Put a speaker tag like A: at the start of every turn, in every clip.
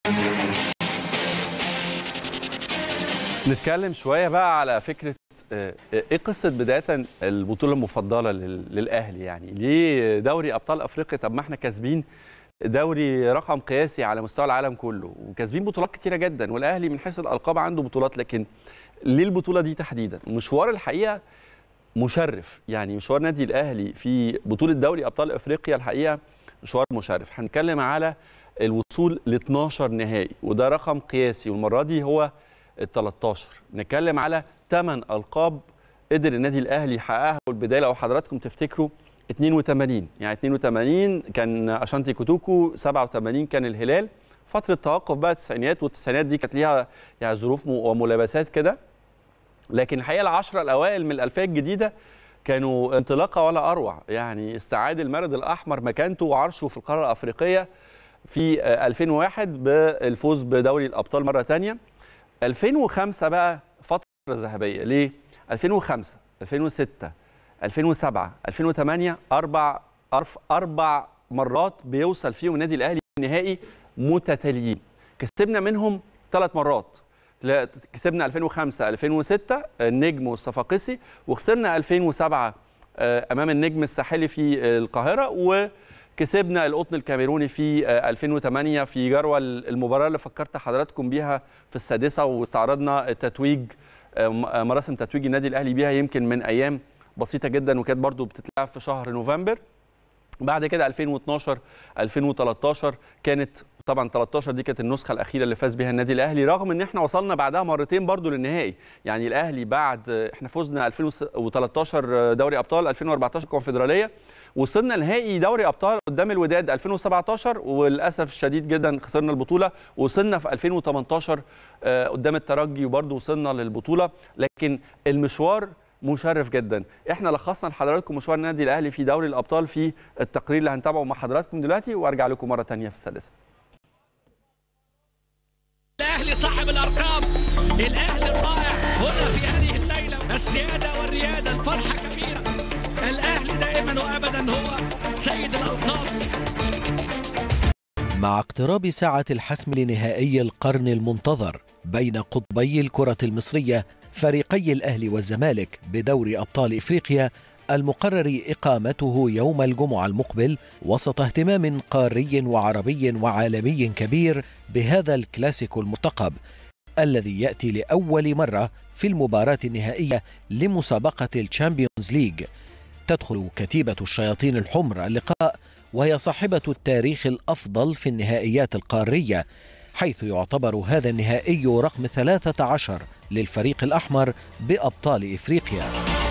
A: نتكلم شويه بقى على فكره آه، ايه قصه بدايه البطوله المفضله لل- للاهلي يعني ليه دوري ابطال افريقيا طب ما احنا كاسبين دوري رقم قياسي على مستوى العالم كله وكاسبين بطولات كتيره جدا والاهلي من حيث الالقاب عنده بطولات لكن ليه البطوله دي تحديدا مشوار الحقيقه مشرف يعني مشوار نادي الاهلي في بطوله دوري ابطال افريقيا الحقيقه مشوار مشرف هنتكلم على الوصول ل 12 نهائي وده رقم قياسي والمره دي هو ال 13 نتكلم على 8 القاب قدر النادي الاهلي يحققها والبدايه لو حضراتكم تفتكروا 82 يعني 82 كان اشانتي كوتوكو 87 كان الهلال فتره توقف بقى التسعينات والتسعينات دي كانت ليها يعني ظروف م- وملابسات كده لكن الحقيقه العشره الاوائل من الالفيه الجديده كانوا انطلاقه ولا اروع يعني استعاد المارد الاحمر مكانته وعرشه في القاره الافريقيه في آه، 2001 بالفوز بدوري الابطال مره ثانيه 2005 بقى فتره ذهبيه ليه 2005 2006 2007 2008 اربع أرف اربع مرات بيوصل فيهم النادي الاهلي النهائي متتاليين كسبنا منهم ثلاث مرات تلا- كسبنا 2005 2006 النجم والصفاقسي وخسرنا 2007 آه، امام النجم الساحلي في آه، القاهره وكسبنا القطن الكاميروني في آه، 2008 في جدول المباراه اللي فكرت حضراتكم بيها في السادسه واستعرضنا التتويج آه، م- آه، مراسم تتويج النادي الاهلي بيها يمكن من ايام بسيطه جدا وكانت برضو بتتلعب في شهر نوفمبر بعد كده 2012 2013 كانت طبعا 13 دي كانت النسخه الاخيره اللي فاز بها النادي الاهلي رغم ان احنا وصلنا بعدها مرتين برضو للنهائي يعني الاهلي بعد احنا فزنا 2013 دوري ابطال 2014 كونفدراليه وصلنا نهائي دوري ابطال قدام الوداد 2017 وللاسف الشديد جدا خسرنا البطوله وصلنا في 2018 آه، قدام الترجي وبرضو وصلنا للبطوله لكن المشوار مشرف جدا احنا لخصنا لحضراتكم مشوار النادي الاهلي في دوري الابطال في التقرير اللي هنتابعه مع حضراتكم دلوقتي وارجع لكم مره تانية في السادسه
B: الاهلي صاحب الارقام الاهلي الرائع هنا في هذه الليله السياده والرياده الفرحه كبيره الاهلي دائما وابدا هو سيد الالقاب
C: مع اقتراب ساعة الحسم لنهائي القرن المنتظر بين قطبي الكرة المصرية فريقي الأهلي والزمالك بدوري أبطال إفريقيا المقرر إقامته يوم الجمعة المقبل وسط اهتمام قاري وعربي وعالمي كبير بهذا الكلاسيكو المرتقب الذي يأتي لأول مرة في المباراة النهائية لمسابقة الشامبيونز ليج تدخل كتيبة الشياطين الحمر اللقاء وهي صاحبة التاريخ الأفضل في النهائيات القارية حيث يعتبر هذا النهائي رقم 13 للفريق الأحمر بأبطال إفريقيا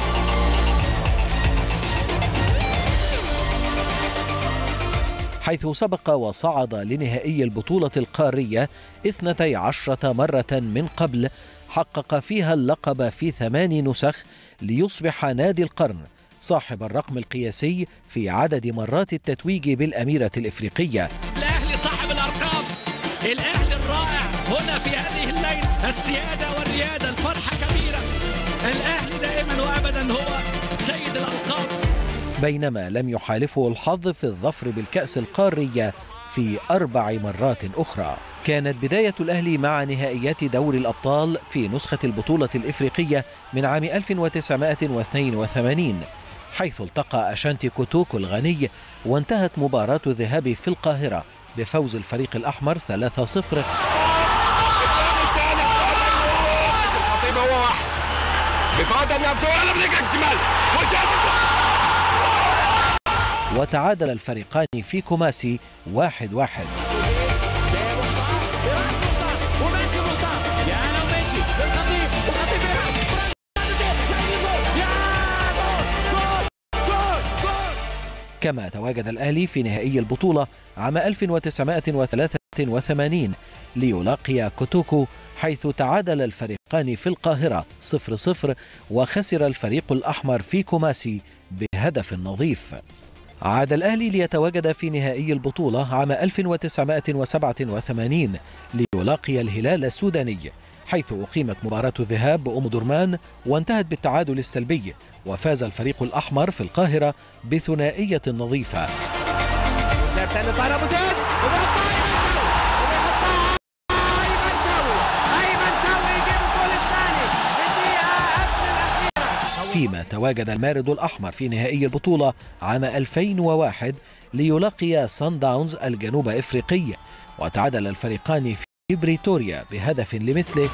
C: حيث سبق وصعد لنهائي البطولة القارية 12 مرة من قبل حقق فيها اللقب في ثمان نسخ ليصبح نادي القرن صاحب الرقم القياسي في عدد مرات التتويج بالأميرة الإفريقية
B: الاهلي صاحب الارقام الاهلي الرائع هنا في هذه الليله السياده والرياده الفرحه كبيره الاهلي دائما وابدا هو سيد الالقاب
C: بينما لم يحالفه الحظ في الظفر بالكأس القارية في أربع مرات أخرى كانت بداية الأهلي مع نهائيات دوري الأبطال في نسخة البطولة الإفريقية من عام 1982 حيث التقى أشانتي كوتوكو الغني وانتهت مباراة الذهاب في القاهرة بفوز الفريق الأحمر 3-0
D: الخطيب هو واحد بفاضل نفسه ولا برجلك شمال وشاط
C: وتعادل الفريقان في كوماسي واحد واحد كما تواجد الأهلي في نهائي البطولة عام 1983 ليلاقي كوتوكو حيث تعادل الفريقان في القاهرة 0-0 وخسر الفريق الأحمر في كوماسي بهدف نظيف عاد الأهلي ليتواجد في نهائي البطولة عام 1987 ليلاقي الهلال السوداني حيث أقيمت مباراة الذهاب بأم درمان وانتهت بالتعادل السلبي وفاز الفريق الأحمر في القاهرة بثنائية نظيفة فيما تواجد المارد الأحمر في نهائي البطولة عام 2001 ليلاقي سان داونز الجنوب أفريقي وتعادل الفريقان في بريتوريا بهدف لمثله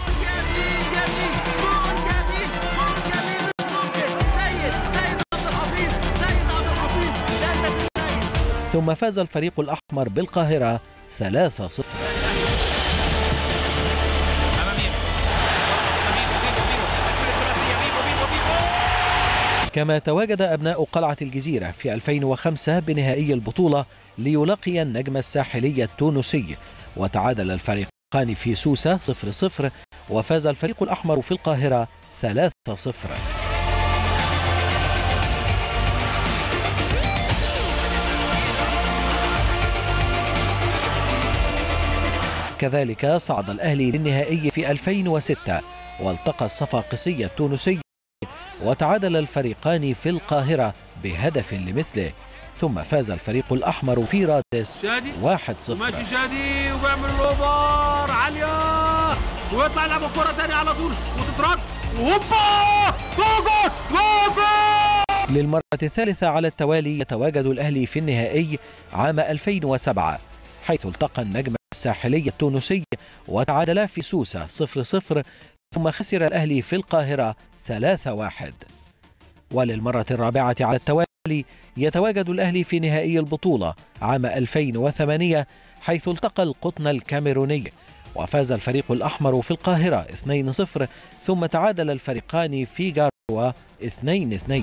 C: ثم فاز الفريق الأحمر بالقاهرة 3-0 كما تواجد أبناء قلعة الجزيرة في 2005 بنهائي البطولة ليلاقي النجم الساحلي التونسي وتعادل الفريقان في سوسة 0-0 وفاز الفريق الأحمر في القاهرة 3-0 كذلك صعد الأهلي للنهائي في 2006 والتقى الصفاقسي التونسي وتعادل الفريقان في القاهرة بهدف لمثله ثم فاز الفريق الأحمر في رادس 1-0
E: ماشي شادي وبيعمل الاوفر عاليه ويطلع يلعب الكره تاني على طول وتترد هوبا جول جول جول
C: للمرة الثالثة على التوالي يتواجد الأهلي في النهائي عام 2007 حيث التقى النجم الساحلي التونسي وتعادلا في سوسة 0-0 ثم خسر الأهلي في القاهرة 3-1 وللمرة الرابعة على التوالي يتواجد الأهلي في نهائي البطولة عام 2008 حيث التقى القطن الكاميروني وفاز الفريق الأحمر في القاهرة 2-0 ثم تعادل الفريقان في جاروا 2-2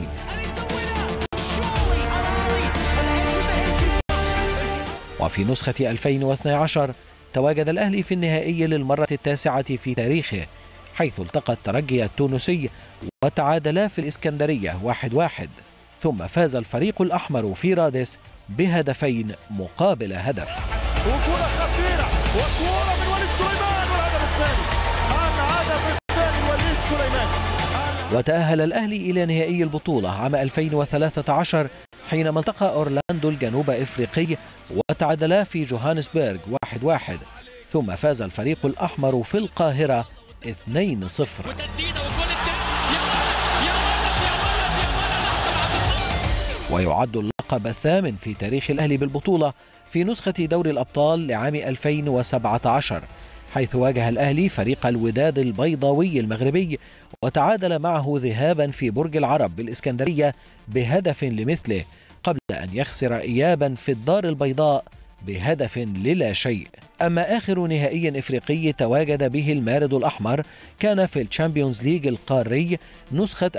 C: وفي نسخة 2012 تواجد الأهلي في النهائي للمرة التاسعة في تاريخه حيث التقى الترجي التونسي وتعادلا في الإسكندرية واحد واحد ثم فاز الفريق الأحمر في رادس بهدفين مقابل هدف
F: وكرة خطيرة وكرة من وليد سليمان والهدف الثاني الهدف الثاني وليد سليمان
C: وتأهل الأهلي إلى نهائي البطولة عام 2013 حينما التقى أورلاندو الجنوب أفريقي وتعادلا في جوهانسبرغ واحد واحد ثم فاز الفريق الأحمر في القاهرة 2-0
B: وتسديده والجول الثاني يا ولد يا ولد يا ولد يا ولد احمد عبد الصمد
C: ويعد اللقب الثامن في تاريخ الأهلي بالبطولة في نسخة دوري الأبطال لعام 2017 حيث واجه الأهلي فريق الوداد البيضاوي المغربي وتعادل معه ذهابا في برج العرب بالإسكندرية بهدف لمثله قبل أن يخسر إيابا في الدار البيضاء بهدف للا شيء أما آخر نهائي إفريقي تواجد به المارد الأحمر كان في الشامبيونز ليج القاري نسخة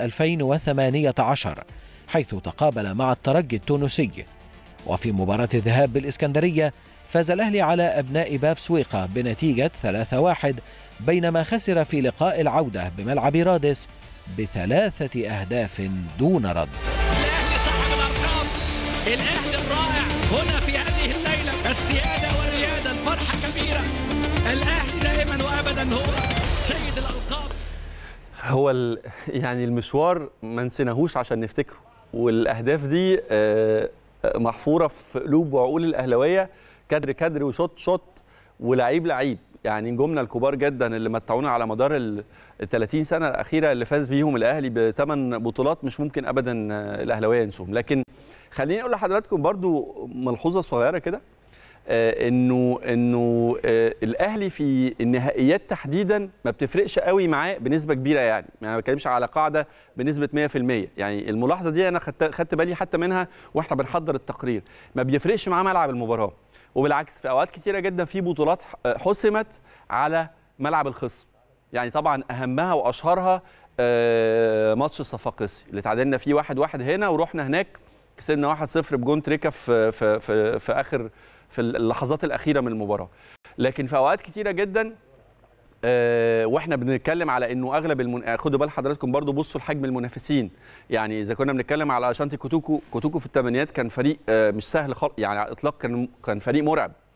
C: 2018 حيث تقابل مع الترجي التونسي وفي مباراة الذهاب بالإسكندرية فاز الأهلي على أبناء باب سويقة بنتيجة 3-1 بينما خسر في لقاء العودة بملعب رادس بثلاثة أهداف دون رد
B: الاهلي صاحب الارقام الاهلي الرائع هنا في هذه الليله السياده والرياده الفرحه كبيره الاهلي دائما وابدا هو سيد الالقاب
A: هو ال... يعني المشوار ما نسيناهوش عشان نفتكره والاهداف دي آه، آه، محفوره في قلوب وعقول الاهلاويه كادر كادر وشوط شوط ولعيب لعيب يعني نجومنا الكبار جدا اللي متعونا على مدار ال 30 سنه الاخيره اللي فاز بيهم الاهلي بثمان بطولات مش ممكن ابدا آه، الاهلاويه ينسوهم لكن خليني اقول لحضراتكم برضو ملحوظه صغيره كده آه، انه انه آه، الاهلي في النهائيات تحديدا ما بتفرقش قوي معاه بنسبه كبيره يعني يعني ما بتكلمش على قاعده بنسبه 100% يعني الملاحظه دي انا خدت خدت بالي حتى منها واحنا بنحضر التقرير ما بيفرقش معاه ملعب المباراه وبالعكس في اوقات كتيره جدا في بطولات ح- حسمت على ملعب الخصم يعني طبعا اهمها واشهرها آه، ماتش الصفاقسي اللي تعادلنا فيه واحد واحد هنا ورحنا هناك كسبنا 1-0 بجون تريكا في في في, في اخر في اللحظات الاخيره من المباراه لكن في اوقات كتيره جدا آه، واحنا بنتكلم على انه اغلب المن... آه، خدوا بال حضراتكم برضو بصوا لحجم المنافسين يعني اذا كنا بنتكلم على شانتي كوتوكو كوتوكو في الثمانينات كان فريق آه، مش سهل خالص يعني على الاطلاق كان كان فريق مرعب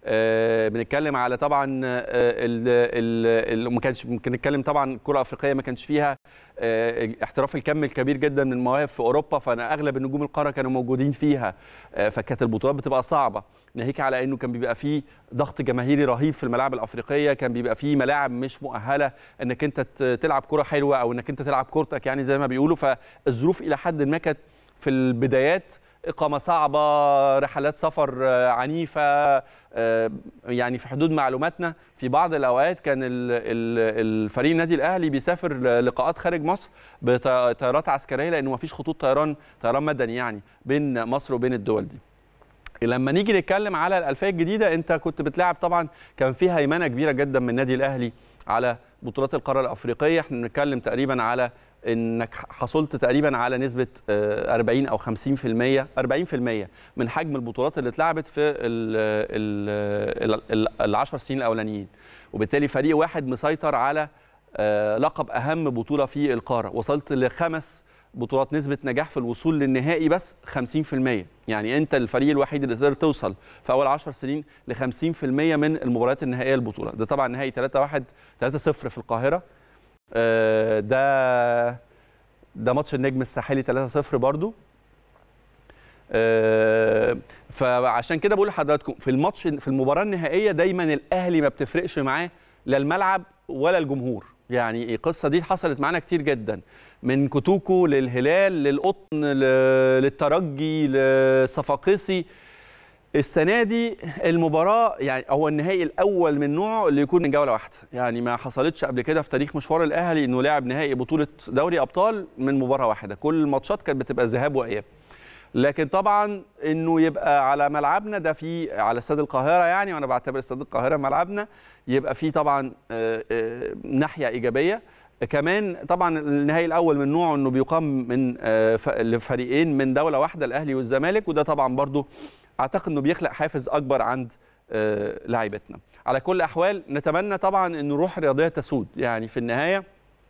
A: آه، بنتكلم على طبعا آه، ال- ال- ال- ما كانش ممكن نتكلم طبعا الكره الافريقيه ما كانش فيها آه، احتراف الكم الكبير جدا من المواهب في اوروبا فانا اغلب النجوم القاره كانوا موجودين فيها آه، فكانت البطولات بتبقى صعبه ناهيك على انه كان بيبقى فيه ضغط جماهيري رهيب في الملاعب الافريقيه كان بيبقى فيه ملاعب مش مؤهله انك انت ت- تلعب كره حلوه او انك انت تلعب كورتك يعني زي ما بيقولوا فالظروف الى حد ما كانت في البدايات إقامة صعبة رحلات سفر آه، عنيفة آه، يعني في حدود معلوماتنا في بعض الأوقات كان ال- ال- الفريق النادي الأهلي بيسافر ل- لقاءات خارج مصر بطيارات عسكرية لأنه مفيش خطوط طيران طيران مدني يعني بين مصر وبين الدول دي لما نيجي نتكلم على الألفية الجديدة أنت كنت بتلاعب طبعا كان في هيمنة كبيرة جدا من النادي الأهلي على بطولات القارة الأفريقية احنا بنتكلم تقريبا على انك حصلت تقريبا على نسبه آه، 40 او 50% 40% من حجم البطولات اللي اتلعبت في ال ال ال العشر سنين الاولانيين وبالتالي فريق واحد مسيطر على آه، لقب اهم بطوله في القاره وصلت لخمس بطولات نسبه نجاح في الوصول للنهائي بس 50% يعني انت الفريق الوحيد اللي تقدر توصل في اول 10 سنين ل 50% من المباريات النهائيه البطوله ده طبعا نهائي 3 1 3 0 في القاهره آه، ده ده ماتش النجم الساحلي 3-0 برضو آه، فعشان كده بقول لحضراتكم في الماتش في المباراه النهائيه دايما الاهلي ما بتفرقش معاه لا الملعب ولا الجمهور يعني القصه دي حصلت معانا كتير جدا من كوتوكو للهلال للقطن ل- للترجي للصفاقسي السنه دي المباراه يعني هو النهائي الاول من نوعه اللي يكون من جوله واحده يعني ما حصلتش قبل كده في تاريخ مشوار الاهلي انه لعب نهائي بطوله دوري ابطال من مباراه واحده كل الماتشات كانت بتبقى ذهاب واياب لكن طبعا انه يبقى على ملعبنا ده في على استاد القاهره يعني وانا بعتبر استاد القاهره ملعبنا يبقى في طبعا آه، آه، ناحيه ايجابيه كمان طبعا النهائي الاول من نوعه انه بيقام من آه، ف- لفريقين من دوله واحده الاهلي والزمالك وده طبعا برضو اعتقد انه بيخلق حافز اكبر عند آه، لاعيبتنا على كل الاحوال نتمنى طبعا ان روح رياضيه تسود يعني في النهايه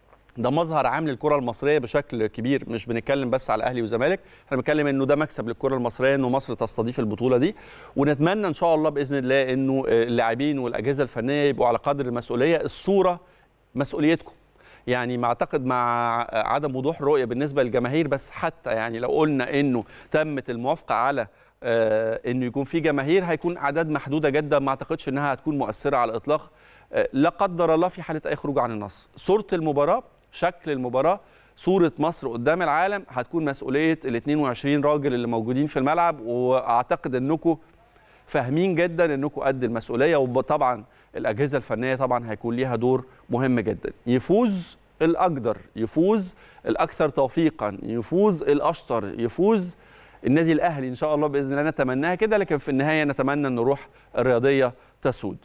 A: ده مظهر عام للكره المصريه بشكل كبير مش بنتكلم بس على الاهلي والزمالك احنا بنتكلم انه ده مكسب للكره المصريه انه مصر تستضيف البطوله دي ونتمنى ان شاء الله باذن الله انه آه، اللاعبين والاجهزه الفنيه يبقوا على قدر المسؤوليه الصوره مسؤوليتكم يعني ما اعتقد مع عدم وضوح رؤيه بالنسبه للجماهير بس حتى يعني لو قلنا انه تمت الموافقه على آه، انه يكون في جماهير هيكون اعداد محدوده جدا ما اعتقدش انها هتكون مؤثره على الاطلاق آه، لا قدر الله في حاله اي خروج عن النص صوره المباراه شكل المباراه صوره مصر قدام العالم هتكون مسؤوليه ال 22 راجل اللي موجودين في الملعب واعتقد انكم فاهمين جدا انكم قد المسؤوليه وطبعا الاجهزه الفنيه طبعا هيكون ليها دور مهم جدا يفوز الاقدر يفوز الاكثر توفيقا يفوز الاشطر يفوز النادي الاهلي ان شاء الله باذن الله نتمناها كده لكن في النهايه نتمنى ان الروح الرياضيه تسود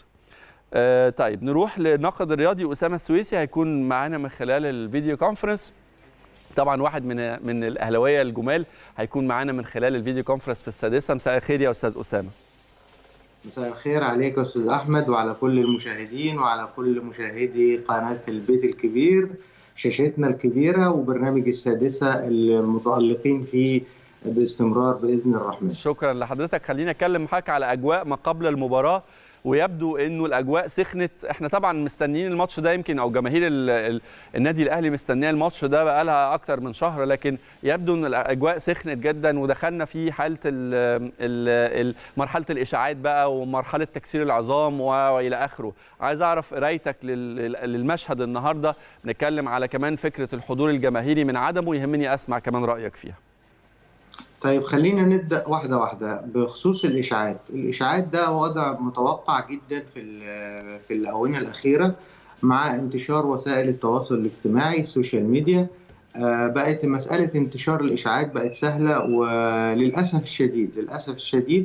A: آه طيب نروح للناقد الرياضي اسامه السويسي هيكون معانا من خلال الفيديو كونفرنس طبعا واحد من من الاهلاويه الجمال هيكون معانا من خلال الفيديو كونفرنس في السادسه مساء الخير يا استاذ اسامه
G: مساء الخير عليك يا استاذ احمد وعلى كل المشاهدين وعلى كل مشاهدي قناه البيت الكبير شاشتنا الكبيره وبرنامج السادسه المتالقين فيه باستمرار باذن الرحمن
A: شكرا لحضرتك خلينا اتكلم معاك على اجواء ما قبل المباراه ويبدو انه الاجواء سخنت احنا طبعا مستنيين الماتش ده يمكن او جماهير ال ال النادي الاهلي مستنيه الماتش ده بقى لها اكتر من شهر لكن يبدو ان الاجواء سخنت جدا ودخلنا في حاله ال ال ال مرحله الاشاعات بقى ومرحله تكسير العظام والى اخره عايز اعرف قرايتك لل- للمشهد النهارده بنتكلم على كمان فكره الحضور الجماهيري من عدمه يهمني اسمع كمان رايك فيها
G: طيب خلينا نبدا واحده واحده بخصوص الاشاعات الاشاعات ده وضع متوقع جدا في ال- في الاونه الاخيره مع انتشار وسائل التواصل الاجتماعي السوشيال ميديا آه، بقت مساله انتشار الاشاعات بقت سهله وللاسف الشديد للاسف الشديد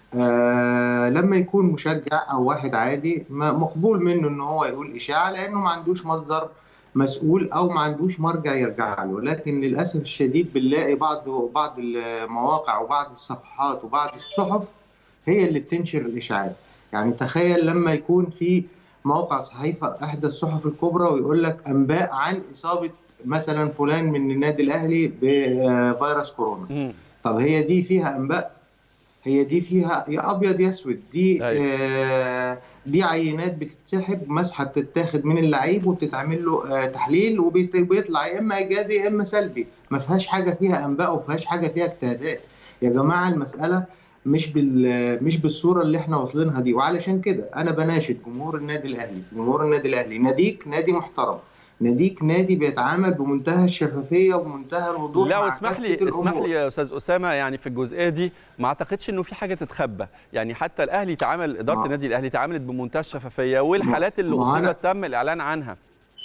G: آه، لما يكون مشجع او واحد عادي ما- مقبول منه ان هو يقول اشاعه لانه ما عندوش مصدر مسؤول او ما عندوش مرجع يرجع له لكن للاسف الشديد بنلاقي بعض بعض المواقع وبعض الصفحات وبعض الصحف هي اللي بتنشر الاشاعات يعني تخيل لما يكون في موقع صحيفه احدى الصحف الكبرى ويقول لك انباء عن اصابه مثلا فلان من النادي الاهلي بفيروس كورونا
A: مم.
G: طب هي دي فيها انباء هي دي فيها يا ابيض يا اسود دي
A: أيوة.
G: آه دي عينات بتتسحب مسحه بتتاخد من اللعيب وبتتعمل له آه تحليل وبيت- وبيطلع يا اما ايجابي يا اما سلبي ما فيهاش حاجه فيها انباء وما فيهاش حاجه فيها اجتهادات يا جماعه المساله مش بال مش بالصوره اللي احنا واصلينها دي وعلشان كده انا بناشد جمهور النادي الاهلي جمهور النادي الاهلي ناديك نادي محترم ناديك نادي بيتعامل بمنتهى الشفافيه ومنتهى الوضوح
A: لا
G: مع
A: واسمح لي
G: كافة
A: اسمح
G: الأمور.
A: لي يا استاذ اسامه يعني في الجزئيه دي ما اعتقدش انه في حاجه تتخبى يعني حتى الاهلي تعامل اداره
G: ما-
A: النادي الاهلي تعاملت بمنتهى الشفافيه والحالات اللي
G: ما هو أنا-
A: اصيبت تم الاعلان عنها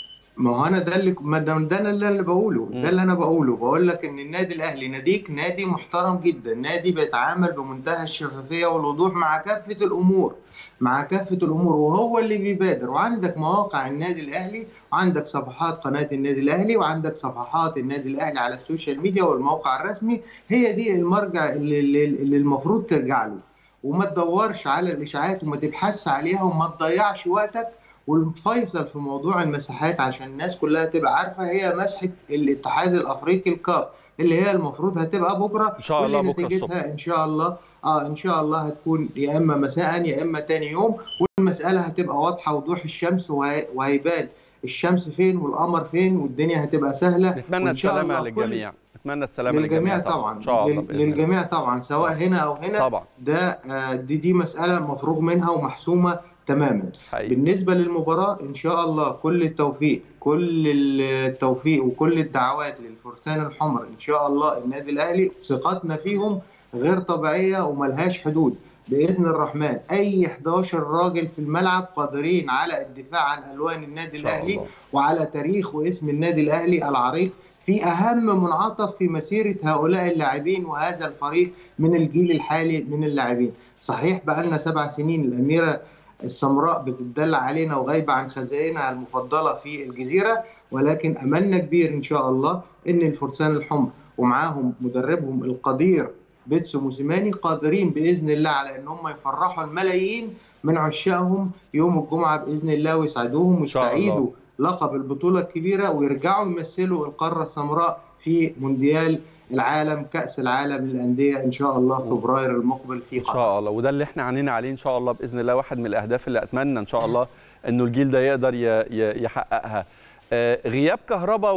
G: ما هو انا ده اللي ما ده ده أنا اللي بقوله
A: مم.
G: ده اللي انا بقوله بقول لك ان النادي الاهلي ناديك نادي محترم جدا نادي بيتعامل بمنتهى الشفافيه والوضوح مع كافه الامور مع كافه الامور وهو اللي بيبادر وعندك مواقع النادي الاهلي وعندك صفحات قناه النادي الاهلي وعندك صفحات النادي الاهلي على السوشيال ميديا والموقع الرسمي هي دي المرجع اللي, اللي, اللي المفروض ترجع له وما تدورش على الاشاعات وما تبحثش عليها وما تضيعش وقتك والفيصل في موضوع المساحات عشان الناس كلها تبقى عارفه هي مسحه الاتحاد الافريقي الكاب اللي هي المفروض هتبقى بكره
A: ان شاء الله
G: واللي
A: بكره
G: نتيجتها
A: الصبح
G: ان شاء الله اه ان شاء الله هتكون يا اما مساء يا اما تاني يوم والمساله هتبقى واضحه وضوح الشمس وهي- وهيبان الشمس فين والقمر فين والدنيا هتبقى سهله
A: نتمنى
G: وإن شاء
A: السلامه
G: الله كل-
A: للجميع نتمنى السلامه
G: للجميع
A: للجميع
G: طبعا
A: ان شاء الله
G: لل-
A: باذن الله
G: للجميع طبعا سواء هنا او هنا
A: طبعا
G: ده آه، دي دي مساله مفروغ منها ومحسومه تماما
A: حقيقي
G: بالنسبة للمباراة إن شاء الله كل التوفيق كل التوفيق وكل الدعوات للفرسان الحمر إن شاء الله النادي الأهلي ثقتنا فيهم غير طبيعية وملهاش حدود بإذن الرحمن أي 11 راجل في الملعب قادرين على الدفاع عن ألوان النادي
A: إن شاء
G: الأهلي
A: الله.
G: وعلى تاريخ واسم النادي الأهلي العريق في أهم منعطف في مسيرة هؤلاء اللاعبين وهذا الفريق من الجيل الحالي من اللاعبين صحيح بقالنا سبع سنين الأميرة السمراء بتدلع علينا وغايبة عن خزائنها المفضلة في الجزيرة ولكن أملنا كبير إن شاء الله إن الفرسان الحمر ومعاهم مدربهم القدير بيتسو موسيماني قادرين بإذن الله على إن هم يفرحوا الملايين من عشاقهم يوم الجمعة بإذن الله ويسعدوهم
A: إن شاء الله.
G: ويستعيدوا لقب البطولة الكبيرة ويرجعوا يمثلوا القارة السمراء في مونديال العالم كأس العالم للأندية إن شاء الله فبراير المقبل في
A: ان
G: قطر
A: شاء الله وده اللي احنا عنينا عليه ان شاء الله باذن الله واحد من الاهداف اللي اتمنى ان شاء الله انه الجيل ده يقدر ي- ي- يحققها آه، غياب كهربا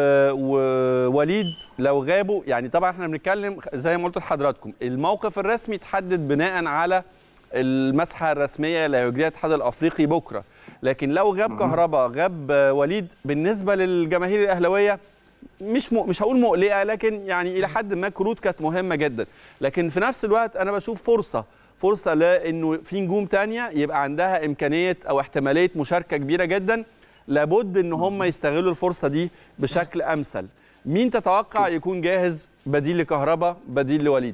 A: ووليد لو غابوا يعني طبعا احنا بنتكلم زي ما قلت لحضراتكم الموقف الرسمي اتحدد بناء على المسحه الرسميه اللي هيجريها الاتحاد الافريقي بكره لكن لو غاب
G: مم.
A: كهربا غاب آه، وليد بالنسبه للجماهير الاهلاويه مش م... مش هقول مقلقه لكن يعني الى حد ما كروت كانت مهمه جدا لكن في نفس الوقت انا بشوف فرصه فرصه لانه في نجوم تانية يبقى عندها امكانيه او احتماليه مشاركه كبيره جدا لابد ان هم يستغلوا الفرصه دي بشكل امثل مين تتوقع يكون جاهز بديل لكهربا بديل لوليد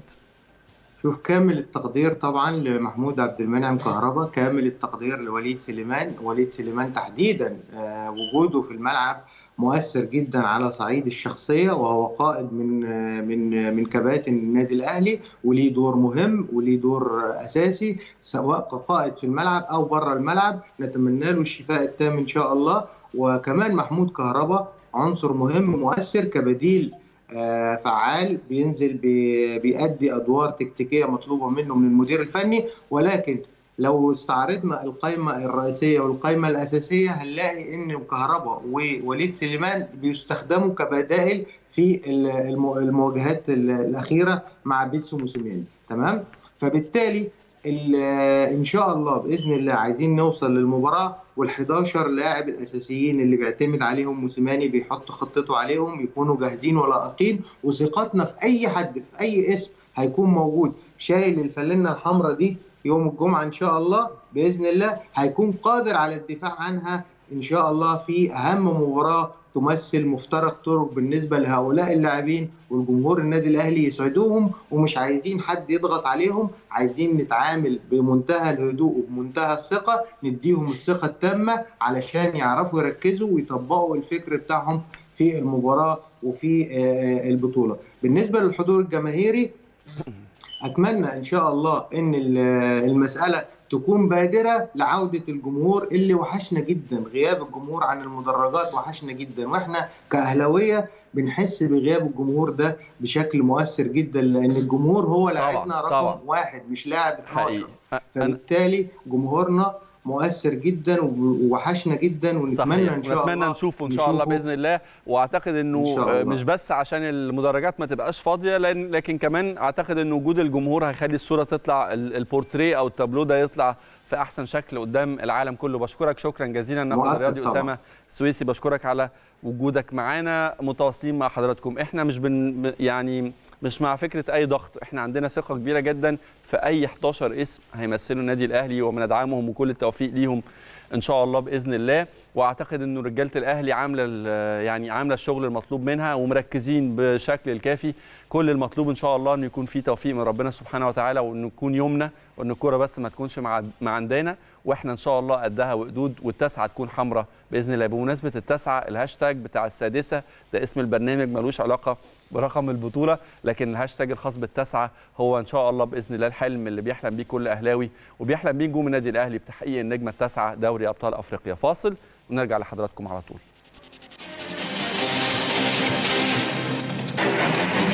G: شوف كامل التقدير طبعا لمحمود عبد المنعم كهربا كامل التقدير لوليد سليمان وليد سليمان تحديدا آه، وجوده في الملعب مؤثر جدا على صعيد الشخصيه وهو قائد من آه، من آه، من كباتن النادي الاهلي وليه دور مهم وليه دور آه، اساسي سواء كقائد في الملعب او بره الملعب نتمنى له الشفاء التام ان شاء الله وكمان محمود كهربا عنصر مهم مؤثر كبديل آه، فعال بينزل بي- بيأدي ادوار تكتيكيه مطلوبه منه من المدير الفني ولكن لو استعرضنا القائمه الرئيسيه والقائمه الاساسيه هنلاقي ان كهربا ووليد سليمان بيستخدموا كبدائل في ال- الم- المواجهات ال- الاخيره مع بيتسو موسيماني تمام فبالتالي ال- ان شاء الله باذن الله عايزين نوصل للمباراه وال11 لاعب الاساسيين اللي بيعتمد عليهم موسيماني بيحط خطته عليهم يكونوا جاهزين ولائقين وثقتنا في اي حد في اي اسم هيكون موجود شايل الفلنه الحمراء دي يوم الجمعه ان شاء الله باذن الله هيكون قادر على الدفاع عنها ان شاء الله في اهم مباراه تمثل مفترق طرق بالنسبه لهؤلاء اللاعبين والجمهور النادي الاهلي يسعدوهم ومش عايزين حد يضغط عليهم عايزين نتعامل بمنتهى الهدوء وبمنتهى الثقه نديهم الثقه التامه علشان يعرفوا يركزوا ويطبقوا الفكر بتاعهم في المباراه وفي آه، البطوله بالنسبه للحضور الجماهيري اتمنى ان شاء الله ان ال- المساله تكون بادره لعوده الجمهور اللي وحشنا جدا غياب الجمهور عن المدرجات وحشنا جدا واحنا كاهلاويه بنحس بغياب الجمهور ده بشكل مؤثر جدا لان الجمهور هو لاعبنا رقم
A: طبعاً.
G: واحد مش لاعب 12
A: حقيقي أنا
G: فبالتالي جمهورنا مؤثر جدا ووحشنا جدا ونتمنى
A: صحيح.
G: ان شاء الله
A: ونتمنى نشوفه ان شاء الله
G: نشوفه.
A: باذن الله واعتقد انه
G: إن شاء الله.
A: مش بس عشان المدرجات ما تبقاش فاضيه لأن لكن كمان اعتقد ان وجود الجمهور هيخلي الصوره تطلع ال- البورتريه او التابلو ده يطلع في احسن شكل قدام العالم كله بشكرك شكرا جزيلا الناقد
G: مؤكد
A: الرياضي
G: طبعاً.
A: اسامه السويسي بشكرك على وجودك معانا متواصلين مع حضراتكم احنا مش بن يعني مش مع فكره اي ضغط احنا عندنا ثقه كبيره جدا في اي 11 اسم هيمثلوا النادي الاهلي وبندعمهم وكل التوفيق ليهم ان شاء الله باذن الله واعتقد انه رجاله الاهلي عامله ال- يعني عامله الشغل المطلوب منها ومركزين بشكل الكافي كل المطلوب ان شاء الله انه يكون في توفيق من ربنا سبحانه وتعالى وانه يكون يومنا وان الكوره بس ما تكونش مع مع عندنا واحنا ان شاء الله قدها وقدود والتسعه تكون حمراء باذن الله بمناسبه التسعه الهاشتاج بتاع السادسه ده اسم البرنامج ملوش علاقه برقم البطوله لكن الهاشتاج الخاص بالتسعه هو ان شاء الله باذن الله الحلم اللي بيحلم بيه كل اهلاوي وبيحلم بيه نجوم النادي الاهلي بتحقيق النجمه التاسعه دوري ابطال افريقيا فاصل ونرجع لحضراتكم على طول